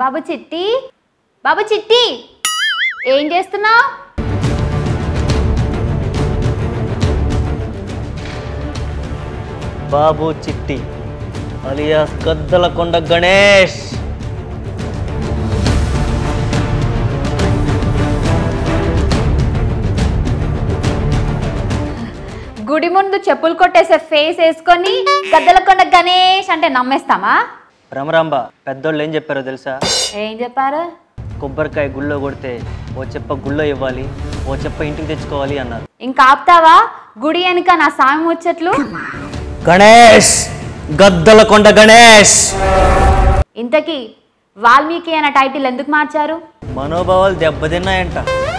బాబు చిట్టి బాబు చిట్టి ఏం చేస్తున్నావు బాబు చిట్టి అలియాస్ గద్దలకొండ గణేష్ గుడి ముందు చెప్పులు కొట్టేసే ఫేస్ వేసుకొని గద్దలకొండ గణేష్ అంటే నమ్మేస్తామా భ్రమరాంబ పెద్దోళ్ళు ఏం చెప్పారో తెలుసా ఏం చెప్పారు కొబ్బరికాయ గుళ్ళో కొడితే ఓ చెప్ప గుళ్ళో ఇవ్వాలి ఓ చెప్ప ఇంటికి తెచ్చుకోవాలి అన్నారు ఇంకా ఆపుతావా గుడి వెనుక నా సామి ముచ్చట్లు గణేష్ గద్దలకొండ గణేష్ ఇంతకీ వాల్మీకి అనే టైటిల్ ఎందుకు మార్చారు మనోభావాలు దెబ్బతిన్నాయంట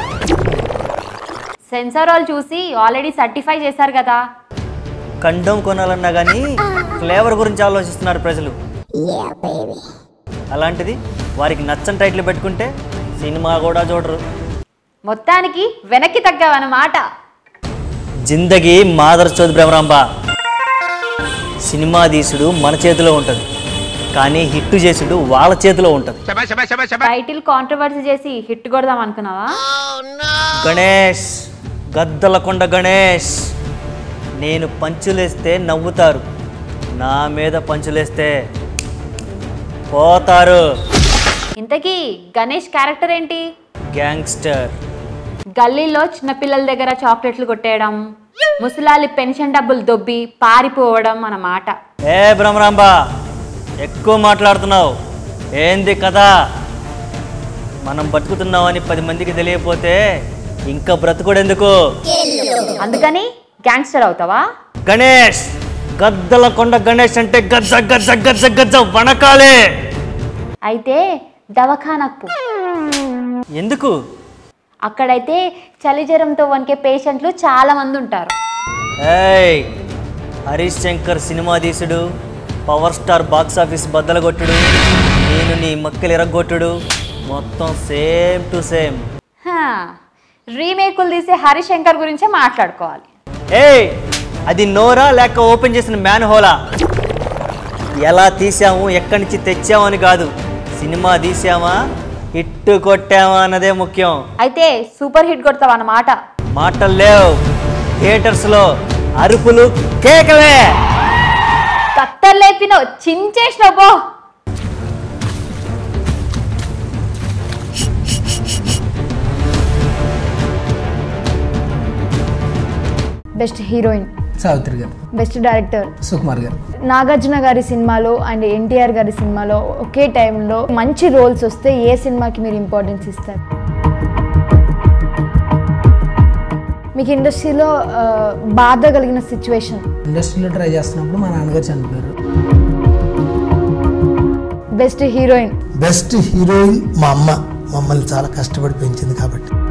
సెన్సార్ వాళ్ళు చూసి ఆల్రెడీ సర్టిఫై చేశారు కదా కండం కొనాలన్నా కానీ ఫ్లేవర్ గురించి ఆలోచిస్తున్నారు ప్రజలు అలాంటిది వారికి నచ్చని టైటిల్ పెట్టుకుంటే సినిమా కూడా చూడరు మొత్తానికి వెనక్కి తగ్గావన్నమాట జిందగీ మాదర్ చోద్ భ్రమరాంబ సినిమా తీసుడు మన చేతిలో ఉంటుంది కానీ హిట్ చేసుడు వాళ్ళ చేతిలో ఉంటుంది టైటిల్ కాంట్రవర్సీ చేసి హిట్ కొడదాం అనుకున్నావా గణేష్ గద్దలకొండ గణేష్ నేను పంచులేస్తే నవ్వుతారు నా మీద పంచులేస్తే పోతారు ఇంతకీ గణేష్ క్యారెక్టర్ ఏంటి గ్యాంగ్స్టర్ గల్లీలో చిన్నపిల్లల దగ్గర చాక్లెట్లు కొట్టేయడం ముసలాలి పెన్షన్ డబ్బులు దొబ్బి పారిపోవడం అన్నమాట ఏ భ్రమరాంబ ఎక్కువ మాట్లాడుతున్నావు ఏంది కదా మనం బతుకుతున్నామని పది మందికి తెలియకపోతే ఇంకా బ్రతుకుడెందుకు అందుకని గ్యాంగ్స్టర్ అవుతావా గణేష్ గద్దల కొండ గణేష్ అంటే గజ్జ గజ్జ గజ్జ గజ్జ వణకాలే అయితే దవాఖానకు పో. ఎందుకు అక్కడైతే చలి జ్వరంతో వణికే పేషెంట్లు చాలా మంది ఉంటారు ఏయ్ హరీష్ శంకర్ సినిమా తీసుడు పవర్ స్టార్ బాక్స్ ఆఫీస్ బద్దలగొట్టుడు నేను నీ మక్కలు ఎరగొట్టుడు మొత్తం సేమ్ టు సేమ్ హా, రీమేకులు తీసే హరిశంకర్ గురించే మాట్లాడుకోవాలి ఏయ్ అది నోరా లేక ఓపెన్ చేసిన మ్యాన్ హోలా ఎలా తీసాము ఎక్కడి నుంచి తెచ్చాము అని కాదు సినిమా తీసామా హిట్ కొట్టామా అన్నదే ముఖ్యం అయితే సూపర్ హిట్ కొడతావు అన్నమాట మాటలు లేవు థియేటర్స్లో అరుపులు కేకలే కత్తర్ లేపినో చించేసినావు పో బెస్ట్ హీరోయిన్ సావిత్రి గారు బెస్ట్ డైరెక్టర్ సుకుమార్ గారు నాగార్జున గారి సినిమాలో అండ్ ఎన్టీఆర్ గారి సినిమాలో ఒకే టైంలో మంచి రోల్స్ వస్తే ఏ సినిమాకి మీరు ఇంపార్టెన్స్ ఇస్తారు మీకు ఇండస్ట్రీలో ఆ, బాధ కలిగిన సిచ్యువేషన్ ఇండస్ట్రీలో ట్రై చేస్తున్నప్పుడు మా నాన్నగారు చనిపోయారు బెస్ట్ హీరోయిన్ బెస్ట్ హీరోయిన్ మా అమ్మ మమ్మల్ని చాలా కష్టపడి పెంచింది కాబట్టి